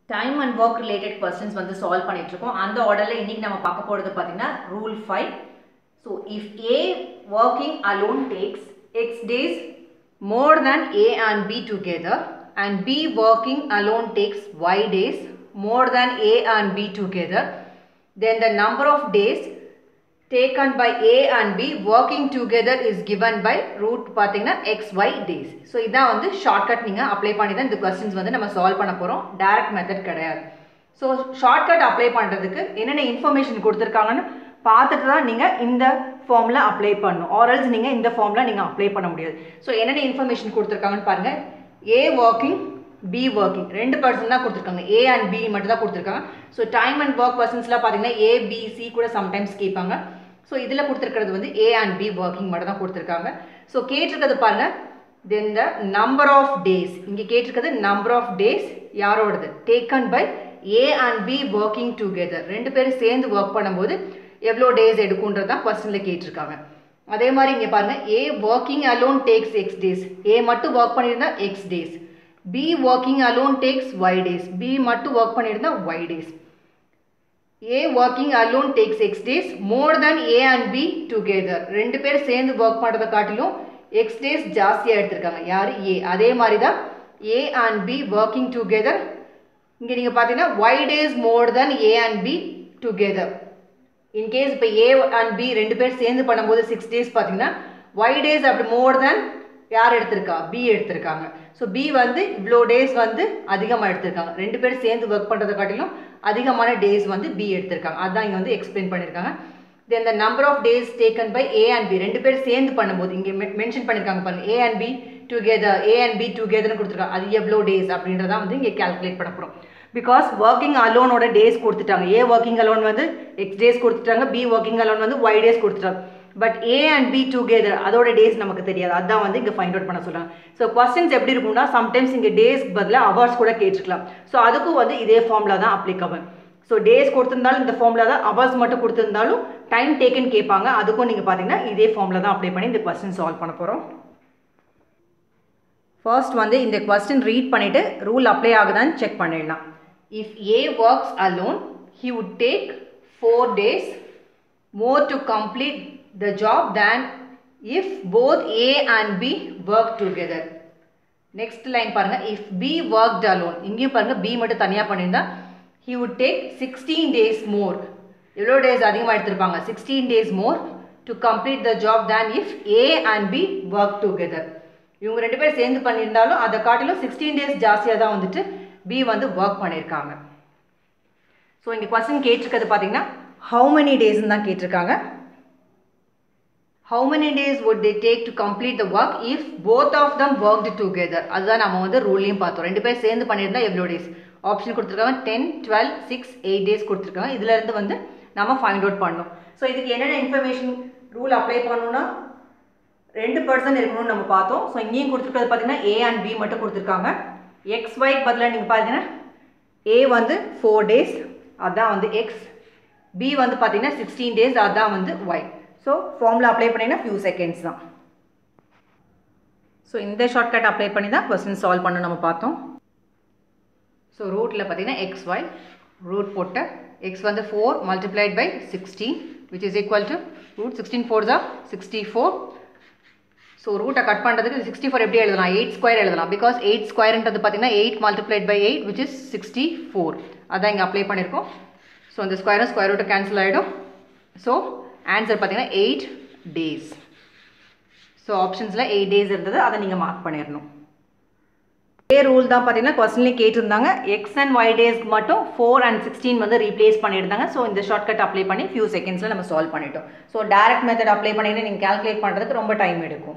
Time and work related questions வந்து solve பண்ணிட்டு இருக்கோம் அந்த ஆர்டரில் இன்னைக்கு நம்ம பார்க்க போகிறது பார்த்தீங்கன்னா rule five so if A working alone takes X days more than A and B together and B working alone takes Y days more than A and B together then the number of days taken by A and B working together is given by root பார்த்தீங்கன்னா XY days. So இதான் வந்து shortcut நீங்கள் apply பண்ணி தான் இந்த questions வந்து நம்ம solve பண்ண போகிறோம் டைரக்ட் மெத்தட் கிடையாது ஸோ ஷார்ட்கட் அப்ளை பண்ணுறதுக்கு என்னென்ன இன்ஃபர்மேஷன் கொடுத்துருக்காங்கன்னு பார்த்துட்டு தான் நீங்கள் இந்த ஃபார்மில் அப்ளை பண்ணணும் ஆரல்ஸ் நீங்கள் இந்த ஃபார்மில் நீங்கள் அப்ளை பண்ண முடியாது ஸோ என்னென்ன இன்ஃபர்மேஷன் கொடுத்துருக்காங்கன்னு பாருங்கள் ஏ ஒர்க்கிங் பி ஒர்க்கிங் ரெண்டு பர்சன் தான் கொடுத்துருக்காங்க ஏ அண்ட் பி மட்டும் தான் கொடுத்துருக்காங்க ஸோ டைம் அண்ட் ஒர்க் பர்சன்ஸ்லாம் பார்த்தீங்கன்னா ஏ பி சி கூட சம்டைம்ஸ் கேட்பாங்க ஸோ இதில் கொடுத்துருக்கிறது வந்து ஏ அண்ட் பி ஒர்க்கிங் மட்டும் தான் கொடுத்துருக்காங்க ஸோ கேட்டிருக்கிறது பாருங்க then the number of days இங்கே கேட்டிருக்கிறது நம்பர் ஆஃப் டேஸ் யாரோடது taken by A and B working together ரெண்டு பேரும் சேர்ந்து ஒர்க் பண்ணும்போது எவ்வளோ டேஸ் எடுக்குன்றது தான் கொஸ்டினில் கேட்டிருக்காங்க அதே மாதிரி இங்கே பாருங்கள் A working alone takes X days A மட்டும் ஒர்க் பண்ணியிருந்தா X days B working alone takes Y days B மட்டும் ஒர்க் பண்ணியிருந்தா Y days A working alone takes X days more than A and B together ரெண்டு பேர் சேர்ந்து work பண்ணுறதை காட்டிலும் X days ஜாஸ்தியாக எடுத்திருக்காங்க யார் ஏ அதே மாதிரி தான் A and B working together இங்கே நீங்கள் பார்த்தீங்கன்னா Y days more than A and B together in case இப்போ ஏ அண்ட் பி ரெண்டு பேர் சேர்ந்து பண்ணும்போது சிக்ஸ் டேஸ் பார்த்தீங்கன்னா ஒய் டேஸ் அப்படி மோர் தேன் யார் எடுத்திருக்கா பி எடுத்திருக்காங்க ஸோ பி வந்து இவ்வளோ டேஸ் வந்து அதிகமாக எடுத்திருக்காங்க ரெண்டு பேரும் சேர்ந்து ஒர்க் பண்ணுறதை காட்டிலும் அதிகமான டேஸ் வந்து பி எடுத்திருக்காங்க அதான் இங்கே வந்து எக்ஸ்பிளைன் பண்ணியிருக்காங்க then the number of days taken by A and B ரெண்டு பேர் சேர்ந்து பண்ணும்போது இங்கே மென்ஷன் பண்ணியிருக்காங்க பாருங்க A and B together A and B டுகெதர்னு கொடுத்துருக்காங்க அது எவ்வளோ டேஸ் அப்படின்றத வந்து இங்கே கேல்குலேட் பண்ண போகிறோம் பிகாஸ் ஒர்க்கிங் அலோனோட டேஸ் கொடுத்துட்டாங்க ஏ ஒர்க்கிங் அலோன் வந்து எக்ஸ் டேஸ் கொடுத்துட்டாங்க பி ஒர்க்கிங் அலோன் வந்து ஒய் டேஸ் கொடுத்துட்டாங்க but A and B together அதோட டேஸ் நமக்கு தெரியாது அதான் வந்து இங்கே ஃபைண்ட் அவுட் பண்ண சொல்கிறாங்க ஸோ கொஸ்டின்ஸ் எப்படி இருக்கும்னா சம்டைம்ஸ் இங்கே டேஸ்க்கு பதிலாக அவர்ஸ் கூட கேட்டிருக்கலாம் ஸோ அதுக்கும் வந்து இதே ஃபார்மில் தான் அப்ளிகபிள் ஸோ டேஸ் கொடுத்துருந்தாலும் இந்த ஃபார்மில் தான் அவர்ஸ் மட்டும் கொடுத்துருந்தாலும் டைம் டேக்கன் கேட்பாங்க அதுக்கும் நீங்கள் பார்த்தீங்கன்னா இதே ஃபார்மில் தான் அப்ளை பண்ணி இந்த கொஸ்டின் சால்வ் பண்ண போகிறோம் ஃபர்ஸ்ட் வந்து இந்த கொஸ்டின் ரீட் பண்ணிவிட்டு ரூல் அப்ளை ஆகுதான்னு செக் பண்ணிடலாம் if A works alone he would take four days more to complete the job than if both A and B work together. Next line பாருங்க if B worked alone இங்கேயும் பாருங்க B மட்டும் தனியாக பண்ணியிருந்தா he would take sixteen days more எவ்வளோ days அதிகமாக எடுத்திருப்பாங்க sixteen days more to complete the job than if A and B work together இவங்க ரெண்டு பேர் சேர்ந்து பண்ணியிருந்தாலும் அதை காட்டிலும் சிக்ஸ்டீன் டேஸ் ஜாஸ்தியாக தான் வந்துட்டு பி வந்து ஒர்க் பண்ணியிருக்காங்க ஸோ இங்கே கொஸ்டின் கேட்டிருக்கிறது பார்த்தீங்கன்னா ஹவு மெனி டேஸ்ன்னு தான் கேட்டிருக்காங்க how many days would they take to complete the work if both of them worked together அதுதான் நம்ம வந்து ரூல்லையும் பார்த்தோம் ரெண்டு பேர் சேர்ந்து பண்ணியிருந்தா எவ்வளோ டேஸ் ஆப்ஷன் கொடுத்துருக்காங்க ten twelve six eight days கொடுத்துருக்காங்க இதுலேருந்து வந்து நம்ம ஃபைண்ட் அவுட் பண்ணணும் ஸோ இதுக்கு என்னென்ன இன்ஃபர்மேஷன் ரூல் அப்ளை பண்ணணும்னா ரெண்டு பர்சன் இருக்கணும்னு நம்ம பார்த்தோம் ஸோ இங்கேயும் கொடுத்துருக்கிறது பார்த்தீங்கன்னா ஏ அண்ட் பி மட்டும் கொடுத்துருக்காங்க எக்ஸ் ஒய்க்கு பதிலாக நீங்கள் பார்த்தீங்கன்னா ஏ வந்து ஃபோர் டேஸ் அதான் வந்து எக்ஸ் பி வந்து பார்த்தீங்கன்னா சிக்ஸ்டீன் டேஸ் அதான் வந்து ஒய் ஸோ ஃபார்முலா அப்ளை பண்ணிங்கன்னா ஃபியூ செகண்ட்ஸ் தான் ஸோ இந்த ஷார்ட்கட் அப்ளை பண்ணி தான் கொஸ்டின் சால்வ் பண்ண நம்ம பார்த்தோம் ஸோ ரூட்டில் பார்த்தீங்கன்னா எக்ஸ் ஒய் ரூட் போட்ட எக்ஸ் வந்து four multiplied by sixteen which is equal to root sixteen four தான் சிக்ஸ்டி ஃபோர் ஸோ ரூட்டை கட் பண்ணுறதுக்கு சிக்ஸ்டி ஃபோர் எப்படி எழுதலாம் எயிட் ஸ்கொயர் எழுதலாம் பிகாஸ் எயிட் ஸ்கொயர்ன்றது பார்த்தீங்கன்னா eight multiplied by eight which is sixty four அதான் இங்கே அப்ளை பண்ணியிருக்கோம் ஸோ அந்த ஸ்கொயரும் ஸ்கொயர் ரூட்டை கேன்சல் ஆகிடும் ஸோ ஆன்சர் பார்த்தீங்கன்னா எயிட் டேஸ் ஸோ ஆப்ஷன்ஸில் எயிட் டேஸ் இருந்தது அதை நீங்கள் மார்க் பண்ணிடணும் இதே ரூல் தான் பார்த்தீங்கன்னா கொஸ்டின்லேயும் கேட்டிருந்தாங்க எக்ஸ் அண்ட் ஒய் டேஸ்க்கு மட்டும் ஃபோர் அண்ட் சிக்ஸ்டீன் வந்து ரீப்ளேஸ் பண்ணியிருந்தாங்க ஸோ இந்த ஷார்ட்கட் அப்ளை பண்ணி ஃபியூ செகண்ட்ஸில் நம்ம சால்வ் பண்ணிட்டோம் ஸோ டேரக்ட் மெத்தட் அப்ளை பண்ணிட்டு நீங்கள் கேல்குலேட் பண்ணுறதுக்கு ரொம்ப டைம் எடுக்கும்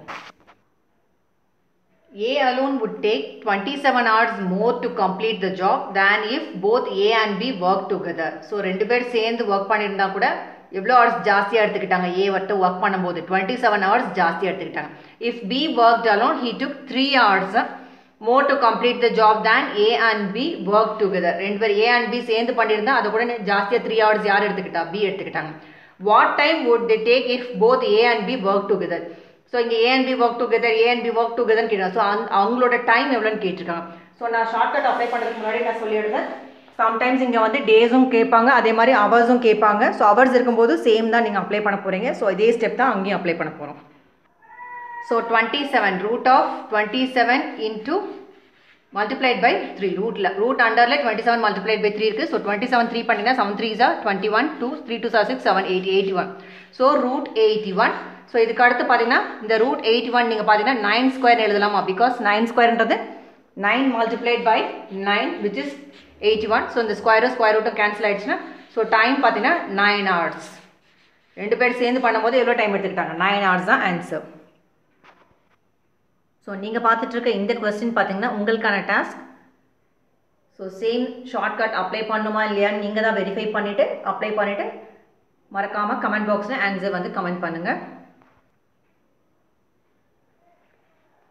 A alone would take 27 hours more to complete the job than if both A and B work together. So ரெண்டு பேர் சேர்ந்து ஒர்க் பண்ணியிருந்தா கூட எவ்வளோ ஹவர்ஸ் ஜாஸ்தியாக எடுத்துக்கிட்டாங்க ஏ மட்டும் ஒர்க் பண்ணும்போது டுவெண்ட்டி செவன் ஹவர்ஸ் ஜாஸ்தியாக எடுத்துக்கிட்டாங்க if B work alone he took three hours more to complete the job than A and B work together ரெண்டு பேர் ஏ அண்ட் பி சேர்ந்து பண்ணியிருந்தா அதை கூட ஜாஸ்தியாக த்ரீ ஹவர்ஸ் யார் எடுத்துக்கிட்டா பி எடுத்துக்கிட்டாங்க what time would they take if both A and B work together so இங்கே A and B work together A and B work டுகெதர்னு கேட்டாங்க ஸோ அவங்களோட டைம் எவ்வளோன்னு கேட்டிருக்காங்க ஸோ நான் ஷார்ட்கட் அப்ளை பண்ணுறதுக்கு முன்னாடி நான் சொல்லிடுறேன் சம்டைம்ஸ் இங்கே வந்து டேஸும் கேட்பாங்க அதே மாதிரி ஹவர்ஸும் கேட்பாங்க ஸோ ஹவர்ஸ் இருக்கும்போது சேம் தான் நீங்கள் அப்ளை பண்ண போகிறீங்க ஸோ இதே ஸ்டெப் தான் அங்கேயும் அப்ளை பண்ண போகிறோம் so twenty seven root of twenty seven into multiplied by three ரூட்டில் ரூட் அண்டரில் twenty seven multiplied by three இருக்குது ஸோ டுவெண்ட்டி செவன் த்ரீ பண்ணிங்கன்னா செவன் த்ரீ ஜா twenty one two three two sir six seven eighty eighty one so root eighty one so இதுக்கு அடுத்து பார்த்தீங்கன்னா இந்த root eighty one நீங்கள் பார்த்தீங்கன்னா நைன் ஸ்கொயர் எழுதலாமா பிகாஸ் நைன் ஸ்கொயர்ன்றது nine multiplied by nine which is eighty one so இந்த ஸ்கொயரும் ஸ்கொயர் ரூட்டும் கேன்சல் ஆயிடுச்சுன்னா ஸோ டைம் பார்த்தீங்கன்னா நைன் ஹவர்ஸ் ரெண்டு பேர் சேர்ந்து பண்ணும்போது எவ்வளோ டைம் எடுத்துக்கிட்டாங்க நைன் ஹவர்ஸ் தான் ஆன்சர் ஸோ நீங்கள் பார்த்துட்டு இருக்க இந்த கொஸ்டின் பார்த்தீங்கன்னா உங்களுக்கான task so same shortcut apply பண்ணுமா இல்லையான்னு நீங்கள் தான் வெரிஃபை பண்ணிவிட்டு அப்ளை பண்ணிவிட்டு மறக்காமல் கமெண்ட் பாக்ஸில் ஆன்சர் வந்து கமெண்ட் பண்ணுங்கள்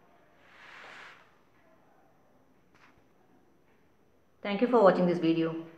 Thank you for watching this video.